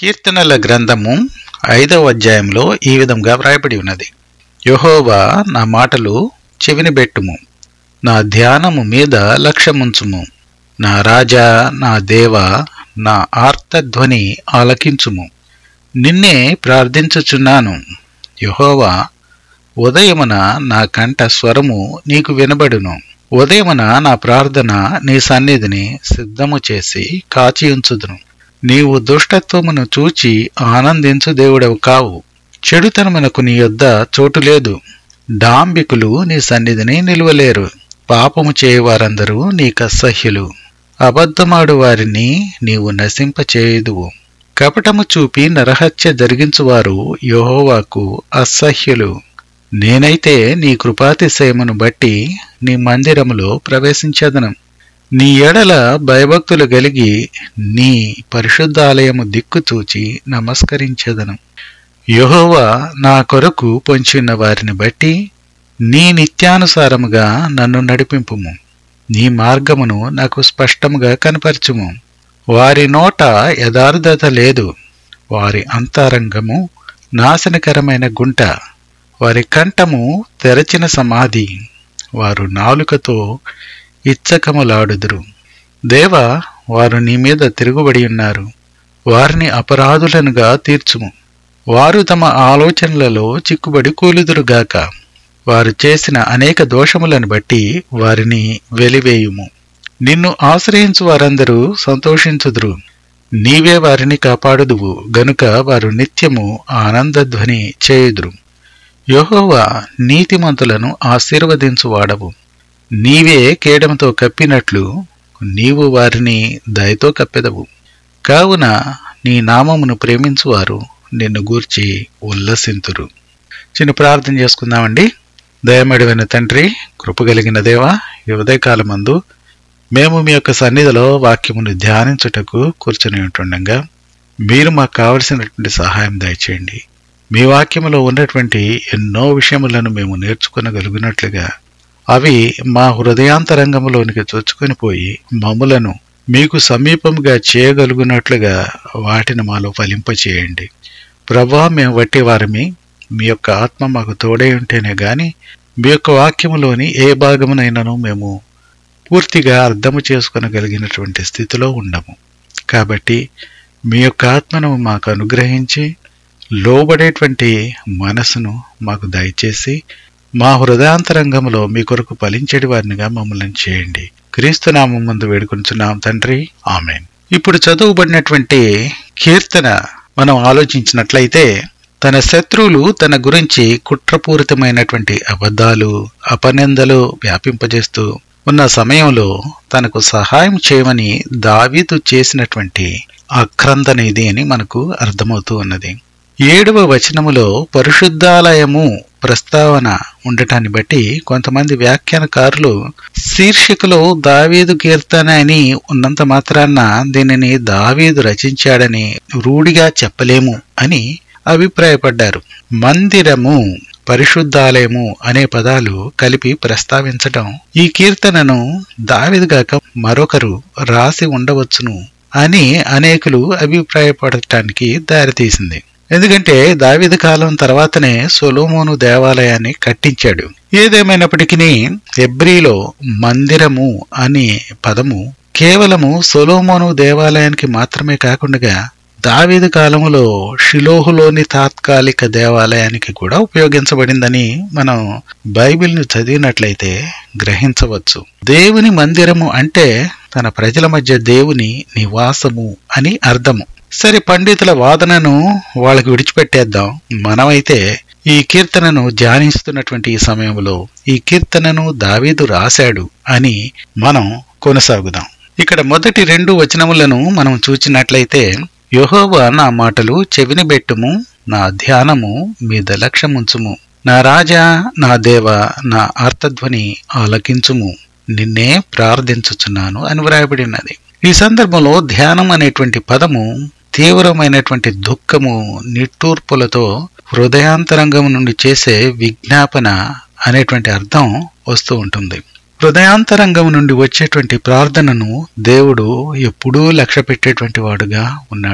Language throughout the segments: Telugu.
కీర్తనల గ్రంథము ఐదవ అధ్యాయంలో ఈ విధంగా వ్రాయబడి ఉన్నది యెహోవా నా మాటలు చెవిని బెట్టుము నా ధ్యానము మీద లక్ష్యముంచుము నా రాజా నా దేవ నా ఆర్తధ్వని ఆలకించుము నిన్నే ప్రార్థించుచున్నాను యెహోవా ఉదయమున నా కంఠ స్వరము నీకు వినబడును ఉదయమున నా ప్రార్థన నీ సన్నిధిని సిద్ధము చేసి కాచియుంచుదును నీవు దుష్టత్వమును చూచి ఆనందించు దేవుడవు కావు చెడుతనమునకు నీ యొద్ద చోటు లేదు డాంబికులు నీ సన్నిధిని నిలువలేరు పాపము చేయవారందరూ నీకసహ్యులు అబద్ధమాడు వారిని నీవు నశింపచేయుదువు కపటము చూపి నరహత్య జరిగించువారు యెహోవాకు అసహ్యులు నేనైతే నీ కృపాతిశయమును బట్టి నీ మందిరములో ప్రవేశించదను నీ ఎడల భయభక్తులు కలిగి నీ పరిశుద్ధాలయము దిక్కుచూచి నమస్కరించదను యెహోవా నా కొరకు పొంచిన్న వారిని బట్టి నీ నిత్యానుసారముగా నన్ను నడిపింపుము నీ మార్గమును నాకు స్పష్టముగా కనపరచుము వారి నోట యథార్థత లేదు వారి అంతరంగము నాశనకరమైన గుంట వారి కంఠము తెరచిన సమాధి వారు నాలుకతో ఇచ్చకములాడుదురు దేవ వారు నీ మీద తిరుగుబడి ఉన్నారు వారిని అపరాధులనుగా తీర్చుము వారు తమ ఆలోచనలలో చిక్కుబడి కూలుదురుగాక వారు చేసిన అనేక దోషములను బట్టి వారిని వెలివేయుము నిన్ను ఆశ్రయించు వారందరూ సంతోషించుదురు నీవే వారిని కాపాడుదువు గనుక వారు నిత్యము ఆనందధ్వని చేయుదురు యెహోవా నీతిమంతులను ఆశీర్వదించువాడవు నీవే కేడముతో కప్పినట్లు నీవు వారిని దయతో కప్పెదవు కావున నీ నామమును ప్రేమించువారు నిన్ను గూర్చి ఉల్లసింతురు చిన్న ప్రార్థన చేసుకుందామండి దయమడివైన తండ్రి కృపగలిగిన దేవా ఈ ఉదయకాలమందు మేము మీ యొక్క సన్నిధిలో వాక్యమును ధ్యానించుటకు కూర్చొని ఉంటుండగా మీరు మాకు కావలసినటువంటి సహాయం దయచేయండి మీ వాక్యములో ఉన్నటువంటి ఎన్నో విషయములను మేము నేర్చుకునగలిగినట్లుగా అవి మా హృదయాంతరంగంలోనికి చొచ్చుకొని పోయి మమ్ములను మీకు సమీపంగా చేయగలుగునట్లుగా వాటిని మాలో ఫలింపచేయండి ప్రభా మేము వట్టి వారిమి మీ యొక్క ఆత్మ మాకు తోడై ఉంటేనే గాని మీ యొక్క వాక్యములోని ఏ భాగమునైనాను మేము పూర్తిగా అర్థము చేసుకొనగలిగినటువంటి స్థితిలో ఉండము కాబట్టి మీ యొక్క ఆత్మను మాకు అనుగ్రహించి లోబడేటువంటి మనసును మాకు దయచేసి మా హృదయాంతరంగంలో మీ కొరకు ఫలించేటి వారినిగా మమ్మల్ని చేయండి క్రీస్తునామం ముందు వేడుకొంచున్నాం తండ్రి ఆమెన్ ఇప్పుడు చదువుబడినటువంటి కీర్తన మనం ఆలోచించినట్లయితే తన శత్రువులు తన గురించి కుట్రపూరితమైనటువంటి అబద్ధాలు అపనిందలు వ్యాపింపజేస్తూ ఉన్న సమయంలో తనకు సహాయం చేయమని దావీదు చేసినటువంటి ఆక్రందన ఇది అని మనకు అర్థమవుతూ ఉన్నది ఏడవ వచనములో పరిశుద్ధాలయము ప్రస్తావన ఉండటాన్ని బట్టి కొంతమంది వ్యాఖ్యానకారులు శీర్షికలో దావీదు కీర్తన అని ఉన్నంత మాత్రాన దీనిని దావీదు రచించాడని రూఢిగా చెప్పలేము అని అభిప్రాయపడ్డారు మందిరము పరిశుద్ధాలయము అనే పదాలు కలిపి ప్రస్తావించటం ఈ కీర్తనను దావిదిగాక మరొకరు రాసి ఉండవచ్చును అని అనేకులు అభిప్రాయపడటానికి దారితీసింది ఎందుకంటే దావిద కాలం తర్వాతనే సొలోమోను దేవాలయాన్ని కట్టించాడు ఏదేమైనప్పటికీ ఎబ్రిలో మందిరము అనే పదము కేవలము సొలోమోను దేవాలయానికి మాత్రమే కాకుండా దావీదు కాలములో షిలోహులోని తాత్కాలిక దేవాలయానికి కూడా ఉపయోగించబడిందని మనం బైబిల్ను చదివినట్లయితే గ్రహించవచ్చు దేవుని మందిరము అంటే తన ప్రజల మధ్య దేవుని నివాసము అని అర్థము సరే పండితుల వాదనను వాళ్ళకి విడిచిపెట్టేద్దాం మనమైతే ఈ కీర్తనను ధ్యానిస్తున్నటువంటి ఈ సమయంలో ఈ కీర్తనను దావీదు రాశాడు అని మనం కొనసాగుదాం ఇక్కడ మొదటి రెండు వచనములను మనం చూచినట్లయితే యెహోవా నా మాటలు చెవిని బెట్టుము నా ధ్యానము మీద లక్ష్యముంచుము నా రాజా నా దేవ నా అర్థధ్వని ఆలకించుము నిన్నే ప్రార్థించుచున్నాను అని వ్రాయబడి ఉన్నది ఈ సందర్భంలో ధ్యానం అనేటువంటి పదము తీవ్రమైనటువంటి దుఃఖము నిట్టూర్పులతో హృదయాంతరంగం నుండి చేసే విజ్ఞాపన అనేటువంటి అర్థం వస్తూ ఉంటుంది హృదయాంతరంగం నుండి వచ్చేటువంటి ప్రార్థనను దేవుడు ఎప్పుడూ లక్ష్య పెట్టేటువంటి వాడుగా ఉన్నాడు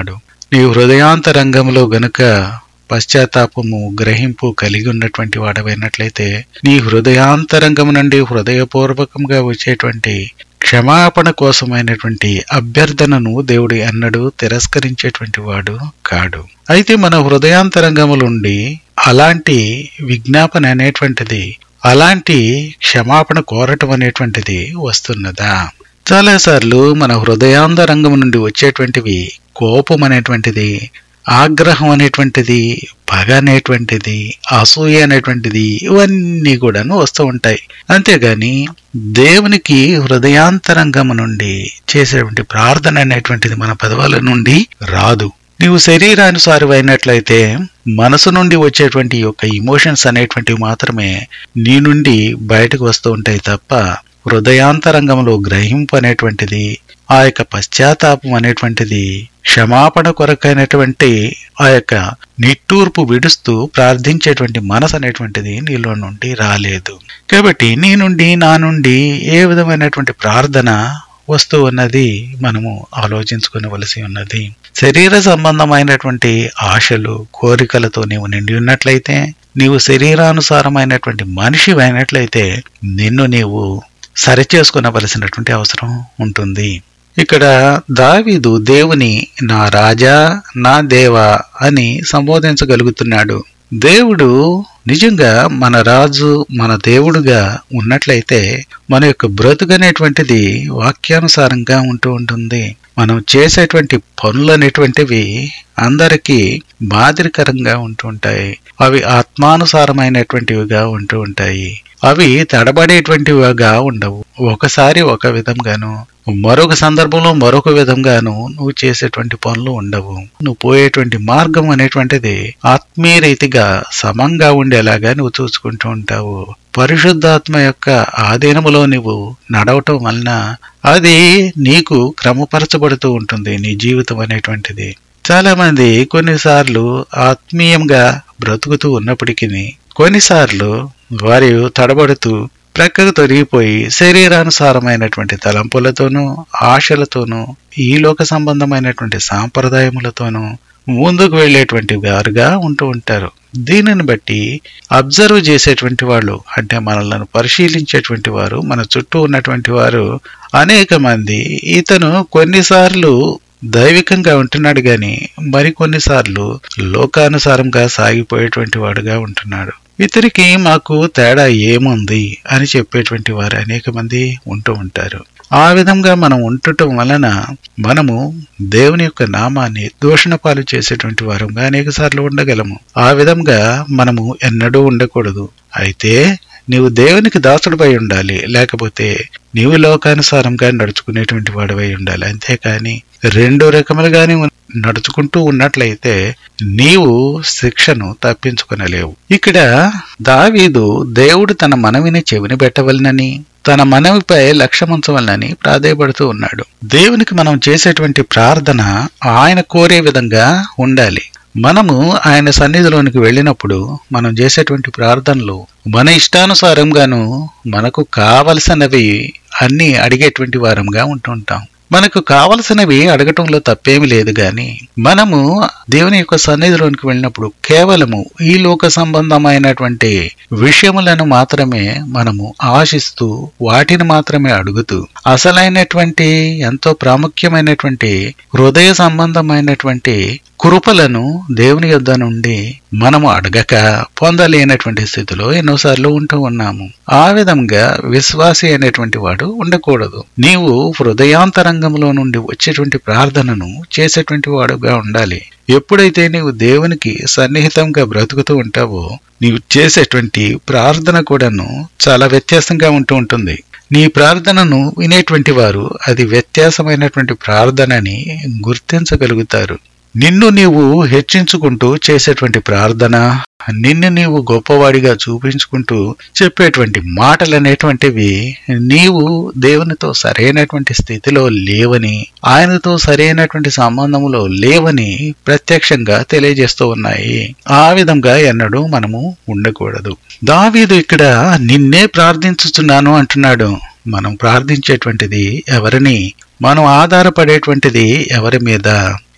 నీ హృదయాంతరంగంలో గనుక పశ్చాత్తాపము గ్రహింపు కలిగి ఉన్నటువంటి వాడవైనట్లయితే నీ హృదయాంతరంగం నుండి హృదయపూర్వకంగా వచ్చేటువంటి క్షమాపణ కోసమైనటువంటి అభ్యర్థనను దేవుడు ఎన్నడూ తిరస్కరించేటువంటి వాడు కాడు అయితే మన హృదయాంతరంగములుండి అలాంటి విజ్ఞాపన అనేటువంటిది అలాంటి క్షమాపణ కోరటం అనేటువంటిది వస్తున్నదా చాలాసార్లు మన హృదయాంతరంగం నుండి వచ్చేటువంటివి కోపం అనేటువంటిది ఆగ్రహం అనేటువంటిది పగ అనేటువంటిది అసూయ అనేటువంటిది ఇవన్నీ కూడాను వస్తూ ఉంటాయి అంతేగాని దేవునికి హృదయాంతరంగం నుండి చేసేటువంటి ప్రార్థన అనేటువంటిది మన పదవాల నుండి రాదు నీవు శరీరానుసారి అయినట్లయితే మనసు నుండి వచ్చేటువంటి యొక్క ఇమోషన్స్ అనేటువంటివి మాత్రమే నీ నుండి బయటకు వస్తూ ఉంటాయి తప్ప హృదయాంతరంగంలో గ్రహింపు అనేటువంటిది ఆ యొక్క పశ్చాత్తాపం అనేటువంటిది క్షమాపణ కొరకైనటువంటి ఆ యొక్క నిట్టూర్పు విడుస్తూ ప్రార్థించేటువంటి మనసు అనేటువంటిది నీలో నుండి రాలేదు కాబట్టి నీ నుండి నా నుండి ఏ విధమైనటువంటి ప్రార్థన వస్తూ ఉన్నది మనము ఆలోచించుకునవలసి ఉన్నది శరీర సంబంధమైనటువంటి ఆశలు కోరికలతో నీవు నిండి ఉన్నట్లయితే నీవు శరీరానుసారమైనటువంటి మనిషి అయినట్లయితే నిన్ను నీవు సరిచేసుకునవలసినటువంటి అవసరం ఉంటుంది ఇక్కడ దావీదు దేవుని నా రాజా నా దేవా అని సంబోధించగలుగుతున్నాడు దేవుడు నిజంగా మన రాజు మన దేవుడుగా ఉన్నట్లయితే మన యొక్క బ్రతుకనేటువంటిది వాక్యానుసారంగా ఉంటూ ఉంటుంది మనం చేసేటువంటి పనులు అనేటువంటివి అందరికీ మాదిరికరంగా ఉంటూ ఉంటాయి అవి ఆత్మానుసారమైనటువంటివిగా ఉంటూ ఉంటాయి అవి తడబడేటువంటివిగా ఉండవు ఒకసారి ఒక విధంగాను మరొక సందర్భంలో మరొక విధంగాను నువ్వు చేసేటువంటి పనులు ఉండవు నువ్వు పోయేటువంటి మార్గం అనేటువంటిది ఆత్మీయ రీతిగా సమంగా ఉండేలాగా నువ్వు చూసుకుంటూ ఉంటావు పరిశుద్ధాత్మ యొక్క ఆధీనములో నువ్వు నడవటం వలన అది నీకు క్రమపరచబడుతూ ఉంటుంది నీ జీవితం అనేటువంటిది చాలా మంది కొన్నిసార్లు ఆత్మీయంగా బ్రతుకుతూ ఉన్నప్పటికీ కొన్నిసార్లు వారు తడబడుతూ ప్రక్కకు తొలగిపోయి శరీరానుసారమైనటువంటి తలంపులతోనూ ఆశలతోనూ ఈ లోక సంబంధమైనటువంటి సాంప్రదాయములతోనూ ముందుకు వెళ్ళేటువంటి వారుగా ఉంటూ ఉంటారు దీనిని బట్టి అబ్జర్వ్ చేసేటువంటి వాళ్ళు అంటే మనల్ని పరిశీలించేటువంటి వారు మన చుట్టూ ఉన్నటువంటి వారు అనేక మంది ఇతను కొన్నిసార్లు దైవికంగా ఉంటున్నాడు గాని మరికొన్నిసార్లు లోకానుసారంగా సాగిపోయేటువంటి వాడుగా ఉంటున్నాడు ఇతరికి మాకు తేడా ఏముంది అని చెప్పేటువంటి వారు అనేక మంది ఉంటూ ఉంటారు ఆ విధంగా మనం ఉండటం వలన మనము దేవుని యొక్క నామాన్ని దూషణ పాలు చేసేటువంటి వారంగా అనేక సార్లు ఉండగలము ఆ విధంగా మనము ఎన్నడూ ఉండకూడదు అయితే నీవు దేవునికి దాసుడిపై ఉండాలి లేకపోతే నీవు లోకానుసారంగా నడుచుకునేటువంటి వాడివై ఉండాలి అంతేకాని రెండు రకములుగానే నడుచుకుంటూ ఉన్నట్లయితే నీవు శిక్షను తప్పించుకొనలేవు ఇక్కడ దావీదు దేవుడు తన మనవిని చెవిని పెట్టవలనని తన మనవిపై లక్ష్యముంచవలనని ప్రాధేయపడుతూ ఉన్నాడు దేవునికి మనం చేసేటువంటి ప్రార్థన ఆయన కోరే విధంగా ఉండాలి మనము ఆయన సన్నిధిలోనికి వెళ్ళినప్పుడు మనం చేసేటువంటి ప్రార్థనలు మన ఇష్టానుసారంగాను మనకు కావలసినవి అన్ని అడిగేటువంటి వారంగా ఉంటుంటాం మనకు కావలసినవి అడగటంలో తప్పేమి లేదు గాని మనము దేవుని యొక్క సన్నిధిలోనికి వెళ్ళినప్పుడు కేవలము ఈ లోక సంబంధమైనటువంటి విషయములను మాత్రమే మనము ఆశిస్తూ వాటిని మాత్రమే అడుగుతూ అసలైనటువంటి ఎంతో ప్రాముఖ్యమైనటువంటి హృదయ సంబంధమైనటువంటి కృపలను దేవుని యొద్ద నుండి మనము అడగక పొందలేనటువంటి స్థితిలో ఎన్నోసార్లు ఉంటూ ఉన్నాము ఆ విధంగా విశ్వాసి అనేటువంటి వాడు ఉండకూడదు నీవు హృదయాంతరంగంలో నుండి వచ్చేటువంటి ప్రార్థనను చేసేటువంటి వాడుగా ఉండాలి ఎప్పుడైతే నీవు దేవునికి సన్నిహితంగా బ్రతుకుతూ ఉంటావో నీవు చేసేటువంటి ప్రార్థన కూడాను చాలా వ్యత్యాసంగా ఉంటూ ఉంటుంది నీ ప్రార్థనను వినేటువంటి వారు అది వ్యత్యాసమైనటువంటి ప్రార్థనని గుర్తించగలుగుతారు నిన్ను నీవు హెచ్చించుకుంటూ చేసేటువంటి ప్రార్థన నిన్ను నీవు గొప్పవాడిగా చూపించుకుంటూ చెప్పేటువంటి మాటలు అనేటువంటివి నీవు దేవునితో సరైనటువంటి స్థితిలో లేవని ఆయనతో సరైనటువంటి సంబంధంలో లేవని ప్రత్యక్షంగా తెలియజేస్తూ ఉన్నాయి ఆ విధంగా ఎన్నడూ మనము ఉండకూడదు దావీదు ఇక్కడ నిన్నే ప్రార్థించుచున్నాను అంటున్నాడు మనం ప్రార్థించేటువంటిది ఎవరిని మనం ఆధారపడేటువంటిది ఎవరి మీద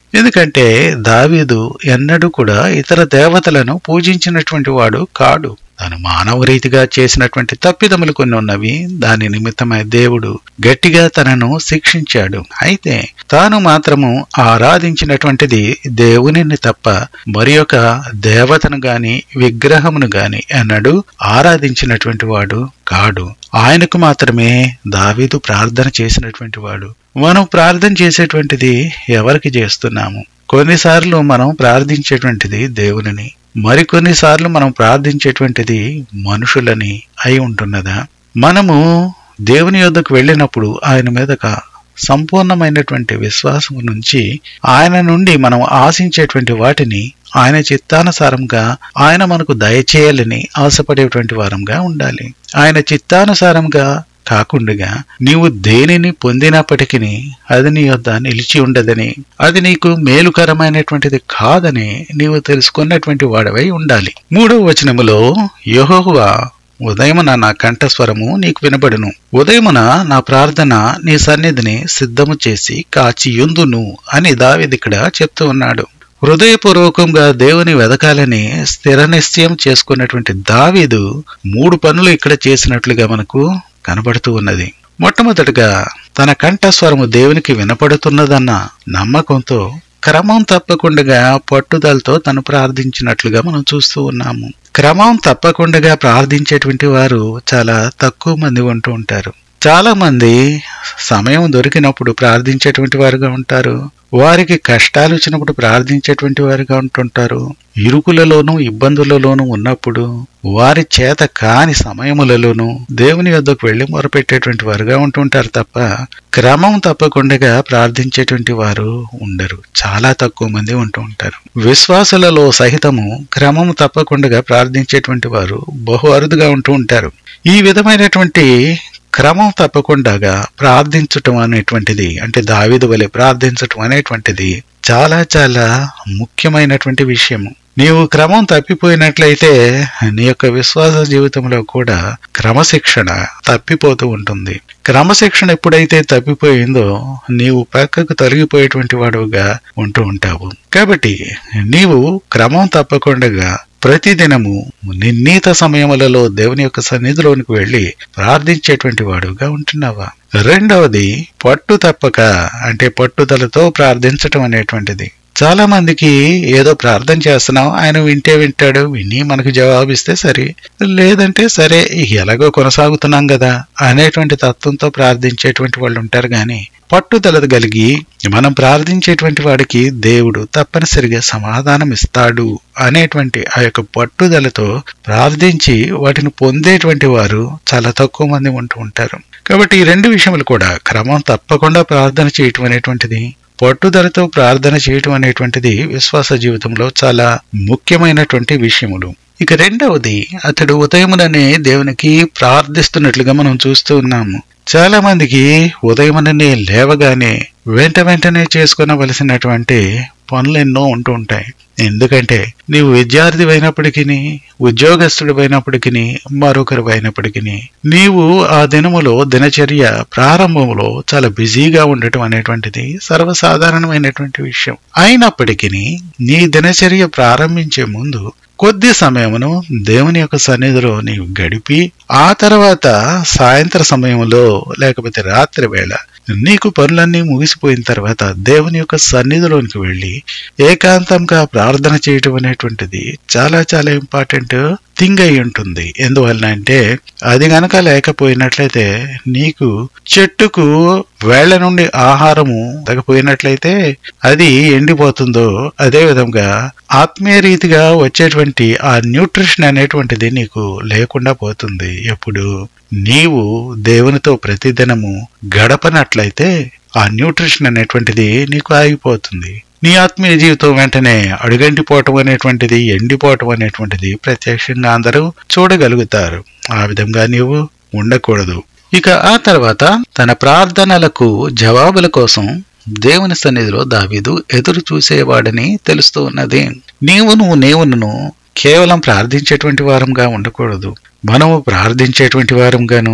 ఎందుకంటే దావీదు ఎన్నడూ కూడా ఇతర దేవతలను పూజించినటువంటి వాడు కాడు తాను మానవ రీతిగా చేసినటువంటి తప్పిదములు కొన్ని ఉన్నవి దాని నిమిత్తమై దేవుడు గట్టిగా తనను శిక్షించాడు అయితే తాను మాత్రము ఆరాధించినటువంటిది దేవునిని తప్ప మరి ఒక దేవతను గాని విగ్రహమును గాని ఎన్నడూ ఆరాధించినటువంటి వాడు కాడు ఆయనకు మాత్రమే దావీదు ప్రార్థన చేసినటువంటి వాడు మనం ప్రార్థన చేసేటువంటిది ఎవరికి చేస్తున్నాము కొన్నిసార్లు మనం ప్రార్థించేటువంటిది దేవునిని మరికొన్నిసార్లు మనం ప్రార్థించేటువంటిది మనుషులని అయి ఉంటున్నదా మనము దేవుని యొద్దకు వెళ్ళినప్పుడు ఆయన మీదక సంపూర్ణమైనటువంటి విశ్వాసం నుంచి ఆయన నుండి మనం ఆశించేటువంటి వాటిని ఆయన చిత్తానుసారంగా ఆయన మనకు దయచేయాలని ఆశపడేటువంటి వారంగా ఉండాలి ఆయన చిత్తానుసారంగా కాకుండా నీవు దేనిని పొందినప్పటికీ అది నీ యొద్ద నిలిచి ఉండదని అది నీకు మేలుకరమైనటువంటిది కాదని నీవు తెలుసుకున్నటువంటి వాడవై ఉండాలి మూడవ వచనములో యెహోవా ఉదయమున నా కంఠస్వరము నీకు వినబడును ఉదయమున నా ప్రార్థన నీ సన్నిధిని సిద్ధము చేసి కాచి యుందును అని దావిదిక్కడ చెప్తూ ఉన్నాడు హృదయపూర్వకంగా దేవుని వెదకాలని స్థిర నిశ్చయం చేసుకున్నటువంటి దావీదు మూడు పనులు ఇక్కడ చేసినట్లుగా మనకు కనబడుతూ ఉన్నది మొట్టమొదటిగా తన కంఠస్వరము దేవునికి వినపడుతున్నదన్న నమ్మకంతో క్రమం తప్పకుండా పట్టుదలతో తను ప్రార్థించినట్లుగా మనం చూస్తూ ఉన్నాము క్రమం తప్పకుండా ప్రార్థించేటువంటి వారు చాలా తక్కువ మంది ఉంటూ ఉంటారు చాలా మంది సమయం దొరికినప్పుడు ప్రార్థించేటువంటి వారుగా ఉంటారు వారికి కష్టాలు వచ్చినప్పుడు ప్రార్థించేటువంటి వారుగా ఉంటుంటారు ఇరుకులలోనూ ఇబ్బందులలోనూ ఉన్నప్పుడు వారి చేత కాని సమయములలోనూ దేవుని వద్దకు వెళ్లి మొరపెట్టేటువంటి వారుగా ఉంటుంటారు తప్ప క్రమం తప్పకుండా ప్రార్థించేటువంటి వారు ఉండరు చాలా తక్కువ మంది ఉంటూ ఉంటారు విశ్వాసులలో సహితము క్రమం తప్పకుండా ప్రార్థించేటువంటి వారు బహు అరుదుగా ఉంటూ ఉంటారు ఈ విధమైనటువంటి క్రమం తప్పకుండా ప్రార్థించటం అనేటువంటిది అంటే దావిదు వలె ప్రార్థించటం అనేటువంటిది చాలా చాలా ముఖ్యమైనటువంటి విషయము నీవు క్రమం తప్పిపోయినట్లయితే నీ యొక్క విశ్వాస జీవితంలో కూడా క్రమశిక్షణ తప్పిపోతూ ఉంటుంది క్రమశిక్షణ ఎప్పుడైతే తప్పిపోయిందో నీవు పక్కకు తొలగిపోయేటువంటి వాడుగా ఉంటూ ఉంటావు కాబట్టి నీవు క్రమం తప్పకుండా ప్రతిదినము నిర్ణీత సమయములలో దేవుని యొక్క సన్నిధిలోనికి వెళ్లి ప్రార్థించేటువంటి వాడుగా ఉంటున్నావా రెండవది పట్టు తప్పక అంటే పట్టుదలతో ప్రార్థించటం అనేటువంటిది చాలా మందికి ఏదో ప్రార్థన చేస్తున్నాం ఆయన వింటే వింటాడు విని మనకు జవాబిస్తే సరే లేదంటే సరే ఎలాగో కొనసాగుతున్నాం కదా అనేటువంటి తత్వంతో ప్రార్థించేటువంటి వాళ్ళు ఉంటారు గాని పట్టుదల కలిగి మనం ప్రార్థించేటువంటి వాడికి దేవుడు తప్పనిసరిగా సమాధానం ఇస్తాడు అనేటువంటి ఆ యొక్క పట్టుదలతో ప్రార్థించి వాటిని పొందేటువంటి వారు చాలా తక్కువ మంది ఉంటూ ఉంటారు కాబట్టి ఈ రెండు విషయములు కూడా క్రమం తప్పకుండా ప్రార్థన చేయటం అనేటువంటిది పట్టుదలతో ప్రార్థన చేయటం అనేటువంటిది విశ్వాస జీవితంలో చాలా ముఖ్యమైనటువంటి విషయములు ఇక రెండవది అతడు ఉదయముననే దేవునికి ప్రార్థిస్తున్నట్లుగా మనం చూస్తూ ఉన్నాము చాలా మందికి ఉదయముననే లేవగానే వెంట వెంటనే చేసుకునవలసినటువంటి పనులు ఎన్నో ఉంటూ ఉంటాయి ఎందుకంటే నీవు విద్యార్థి అయినప్పటికీ ఉద్యోగస్తుడు అయినప్పటికీ మరొకరు అయినప్పటికీ నీవు ఆ దినములో దినచర్య ప్రారంభంలో చాలా బిజీగా ఉండటం అనేటువంటిది సర్వసాధారణమైనటువంటి విషయం అయినప్పటికీ నీ దినచర్య ప్రారంభించే ముందు కొద్ది సమయమును దేవుని యొక్క సన్నిధిలో నీవు గడిపి ఆ తర్వాత సాయంత్ర సమయంలో లేకపోతే రాత్రి వేళ నీకు పనులన్నీ ముగిసిపోయిన తర్వాత దేవుని యొక్క సన్నిధిలోనికి వెళ్ళి ఏకాంతంగా ప్రార్థన చేయటం అనేటువంటిది చాలా చాలా ఇంపార్టెంట్ థింగ్ అయి ఉంటుంది ఎందువలన అంటే అది గనక లేకపోయినట్లయితే నీకు చెట్టుకు వేళ్ల నుండి ఆహారము తగపోయినట్లయితే అది ఎండిపోతుందో అదే విధంగా ఆత్మీయ రీతిగా వచ్చేటువంటి ఆ న్యూట్రిషన్ అనేటువంటిది నీకు లేకుండా పోతుంది ఎప్పుడు నీవు దేవునితో ప్రతిదినము గడపనట్లయితే ఆ న్యూట్రిషన్ అనేటువంటిది నీకు ఆగిపోతుంది నీ ఆత్మీయ జీవితం వెంటనే అడుగంటిపోవటం అనేటువంటిది ఎండిపోవటం అనేటువంటిది ప్రత్యక్షంగా అందరూ చూడగలుగుతారు ఆ విధంగా నీవు ఉండకూడదు ఇక ఆ తర్వాత తన ప్రార్థనలకు జవాబుల కోసం దేవుని సన్నిధిలో దావీదు ఎదురు చూసేవాడని తెలుస్తూ ఉన్నది నీవును నీవును కేవలం ప్రార్థించేటువంటి వారంగా ఉండకూడదు మనము ప్రార్థించేటువంటి వారంగాను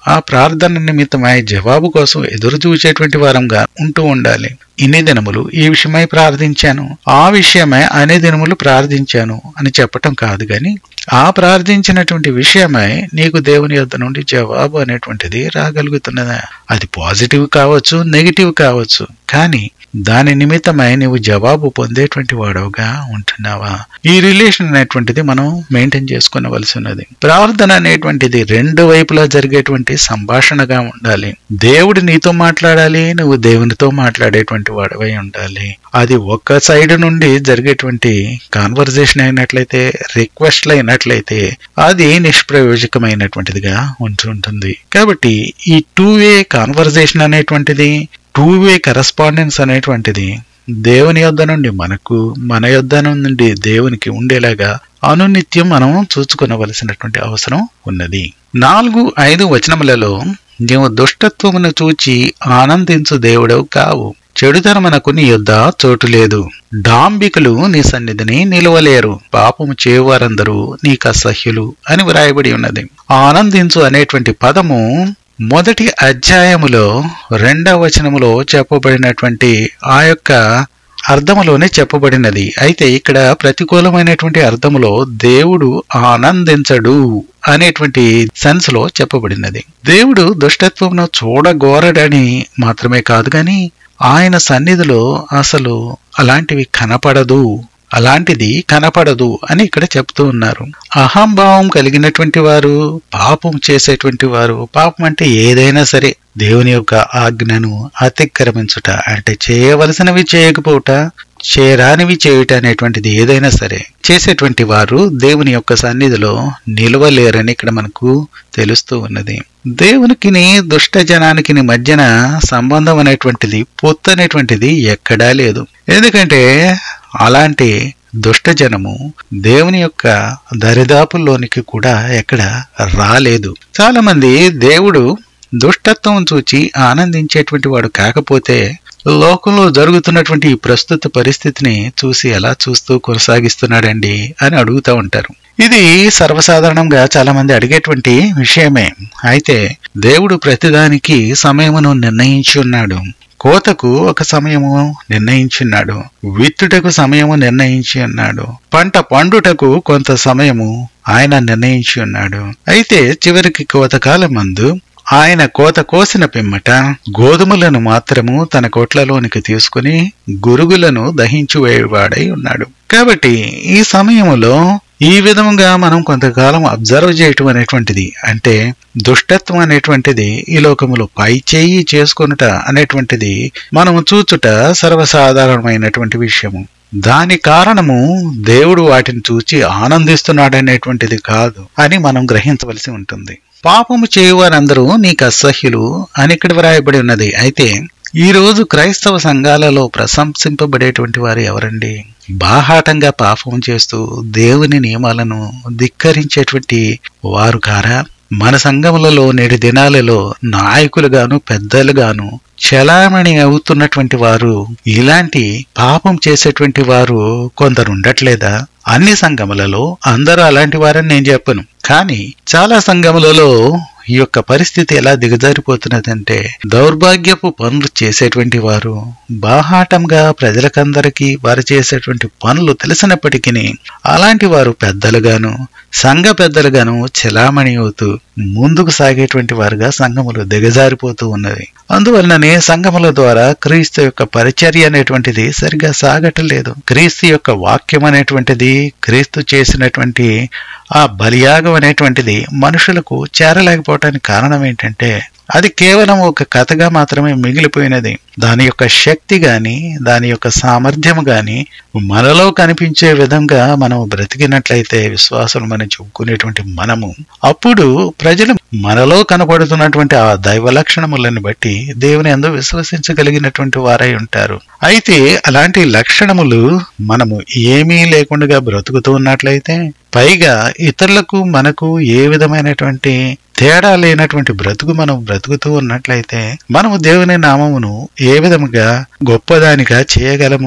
ఆ ప్రార్థన నిమిత్తమై జవాబు కోసం ఎదురు చూసేటువంటి వారంగా ఉంటూ ఉండాలి ఇన్ని దినములు ఈ విషయమై ప్రార్థించాను ఆ విషయమై అనే దినములు ప్రార్థించాను అని చెప్పటం కాదు గాని ఆ ప్రార్థించినటువంటి విషయమై నీకు దేవుని యొద్ద నుండి జవాబు అనేటువంటిది రాగలుగుతున్నదా అది పాజిటివ్ కావచ్చు నెగిటివ్ కావచ్చు కానీ దాని నిమిత్తమై నీవు జవాబు పొందేటువంటి వాడవుగా ఉంటున్నావా ఈ రిలేషన్ అనేటువంటిది మనం మెయింటైన్ చేసుకునవలసి ఉన్నది ప్రార్థన అనేటువంటిది రెండు వైపులా జరిగేటువంటి సంభాషణగా ఉండాలి దేవుడు నీతో మాట్లాడాలి నువ్వు దేవునితో మాట్లాడేటువంటి వాడవై ఉండాలి అది ఒక్క సైడ్ నుండి జరిగేటువంటి కాన్వర్జేషన్ అయినట్లయితే రిక్వెస్ట్లు అయినట్లయితే అది నిష్ప్రయోజకమైనటువంటిదిగా ఉంటుంటుంది కాబట్టి ఈ టూ వే కాన్వర్జేషన్ అనేటువంటిది టూ వే కరస్పాండెన్స్ అనేటువంటిది దేవుని యొద్ద నుండి మనకు మన యొద్ద నుండి దేవునికి ఉండేలాగా అనునిత్యం మనం చూసుకునవలసినటువంటి అవసరం ఉన్నది నాలుగు ఐదు వచనములలో నీవు దుష్టత్వమును చూచి ఆనందించు దేవుడవు కావు చెడుతనమునకు నీ యొద్ద చోటు లేదు డాంబికులు నీ సన్నిధిని నిలవలేరు పాపము చేయవారందరూ నీకు అసహ్యులు అని వ్రాయబడి ఉన్నది ఆనందించు అనేటువంటి పదము మొదటి అధ్యాయములో రెండవ వచనములో చెప్పబడినటువంటి ఆ యొక్క అర్థములోనే చెప్పబడినది అయితే ఇక్కడ ప్రతికూలమైనటువంటి అర్థములో దేవుడు ఆనందించడు అనేటువంటి సెన్స్ లో చెప్పబడినది దేవుడు దుష్టత్వమును చూడగోరడని మాత్రమే కాదు గాని ఆయన సన్నిధిలో అసలు అలాంటివి కనపడదు అలాంటిది కనపడదు అని ఇక్కడ చెప్తూ ఉన్నారు అహంభావం కలిగినటువంటి వారు పాపం చేసేటువంటి వారు పాపం అంటే ఏదైనా సరే దేవుని యొక్క ఆజ్ఞను అతిక్రమించుట అంటే చేయవలసినవి చేయకపోవట చేరానివి చేయుట అనేటువంటిది ఏదైనా సరే చేసేటువంటి వారు దేవుని యొక్క సన్నిధిలో నిలవలేరని ఇక్కడ మనకు తెలుస్తూ ఉన్నది దేవునికిని దుష్ట జనానికి మధ్యన సంబంధం అనేటువంటిది పొత్తు అనేటువంటిది ఎక్కడా లేదు ఎందుకంటే అలాంటి దుష్టజనము దేవుని యొక్క దరిదాపుల్లోనికి కూడా ఎక్కడ రాలేదు చాలా మంది దేవుడు దుష్టత్వం చూచి ఆనందించేటువంటి వాడు కాకపోతే లోకంలో జరుగుతున్నటువంటి ఈ ప్రస్తుత పరిస్థితిని చూసి ఎలా చూస్తూ కొనసాగిస్తున్నాడండి అని అడుగుతూ ఉంటారు ఇది సర్వసాధారణంగా చాలా మంది అడిగేటువంటి విషయమే అయితే దేవుడు ప్రతిదానికి సమయమును నిర్ణయించి ఉన్నాడు కోతకు ఒక సమయము నిర్ణయించున్నాడు విత్తుటకు సమయము నిర్ణయించి ఉన్నాడు పంట పండుటకు కొంత సమయము ఆయన నిర్ణయించి ఉన్నాడు అయితే చివరికి కోతకాలం మందు ఆయన కోత కోసిన పిమ్మట గోధుమలను మాత్రము తన కొట్లలోనికి తీసుకుని గురుగులను దహించి వేయవాడై ఉన్నాడు కాబట్టి ఈ సమయములో ఈ విధముగా మనం కొంతకాలం అబ్జర్వ్ చేయటం అనేటువంటిది అంటే దుష్టత్వం అనేటువంటిది ఈ లోకములో పై చేయి చేసుకొనుట అనేటువంటిది మనము చూచుట సర్వసాధారణమైనటువంటి విషయము దాని కారణము దేవుడు వాటిని చూచి ఆనందిస్తున్నాడనేటువంటిది కాదు అని మనం గ్రహించవలసి ఉంటుంది పాపము చేయువారందరూ నీకు అసహ్యులు అని ఇక్కడ వ్రాయబడి ఉన్నది అయితే ఈ రోజు క్రైస్తవ సంఘాలలో ప్రశంసింపబడేటువంటి వారు ఎవరండి బాహాటంగా పాపం చేస్తూ దేవుని నియమాలను ధిక్కరించేటువంటి వారు కారా మన సంఘములలో నేటి దినాలలో నాయకులుగాను పెద్దలుగాను చలామణి అవుతున్నటువంటి వారు ఇలాంటి పాపం చేసేటువంటి వారు కొందరు ఉండట్లేదా అన్ని సంఘములలో అందరూ అలాంటి వారని నేను చెప్పను కానీ చాలా సంఘములలో ఈ యొక్క పరిస్థితి ఎలా దిగజారిపోతున్నదంటే దౌర్భాగ్యపు పనులు చేసేటువంటి వారు బాహాటంగా ప్రజలకందరికీ వారు చేసేటువంటి పనులు తెలిసినప్పటికీ అలాంటి వారు పెద్దలుగాను సంఘ పెద్దలుగాను చెలామణి అవుతూ ముందుకు సాగేటువంటి వారుగా సంఘములు దిగజారిపోతూ ఉన్నది అందువలననే సంఘముల ద్వారా క్రీస్తు యొక్క పరిచర్య అనేటువంటిది సరిగా సాగటలేదు క్రీస్తు యొక్క వాక్యం అనేటువంటిది క్రీస్తు చేసినటువంటి ఆ బలియాగం అనేటువంటిది మనుషులకు చేరలేకపోవటానికి కారణం ఏంటంటే అది కేవలం ఒక కథగా మాత్రమే మిగిలిపోయినది దాని యొక్క శక్తి గాని దాని యొక్క సామర్థ్యం గాని మనలో కనిపించే విధంగా మనం బ్రతికినట్లయితే విశ్వాసం మనం చెప్పుకునేటువంటి మనము అప్పుడు ప్రజలు మనలో కనపడుతున్నటువంటి ఆ దైవ లక్షణములను బట్టి దేవుని ఎందు విశ్వసించగలిగినటువంటి వారై ఉంటారు అయితే అలాంటి లక్షణములు మనము ఏమీ లేకుండా బ్రతుకుతూ ఉన్నట్లయితే పైగా ఇతరులకు మనకు ఏ విధమైనటువంటి తేడా లేనటువంటి బ్రతుకు మనం బ్రతుకుతూ ఉన్నట్లయితే మనము దేవుని నామమును ఏ విధముగా గొప్పదానిగా చేయగలము